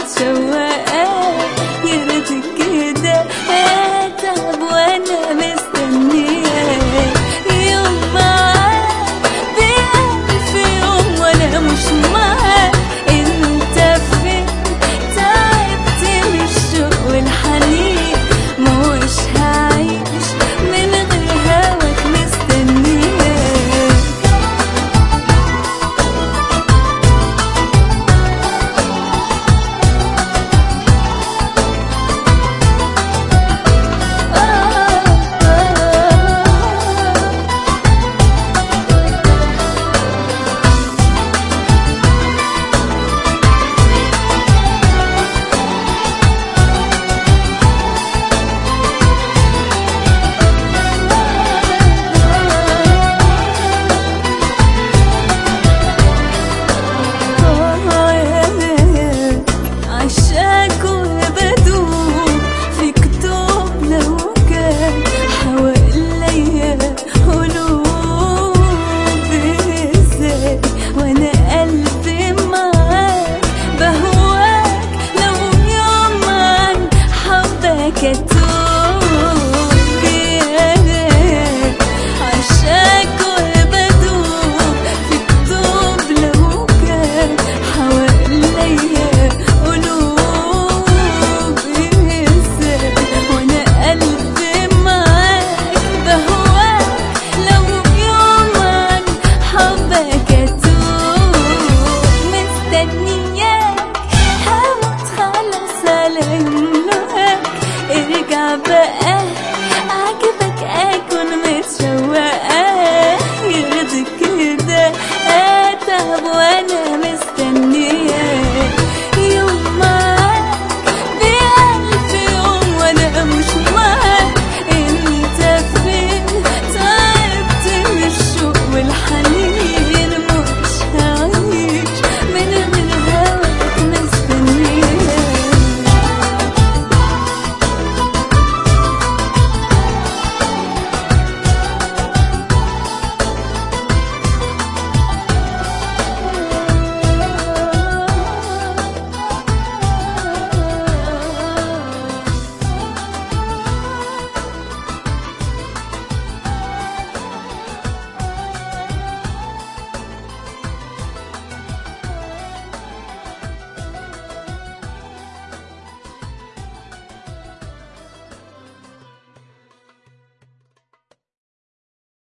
متشوقة يرضيك كده اتعب وانا مستنية يوم معاك بألف يوم وانا مش معاك انت فين تعبت من الشوق والحنين مش هعيش من غير هواك مستنية عشاك وبدوب في كتب لو كان حواليا قلوب ازاي وانا قلبي معاك بهواك لو يوم عن حبك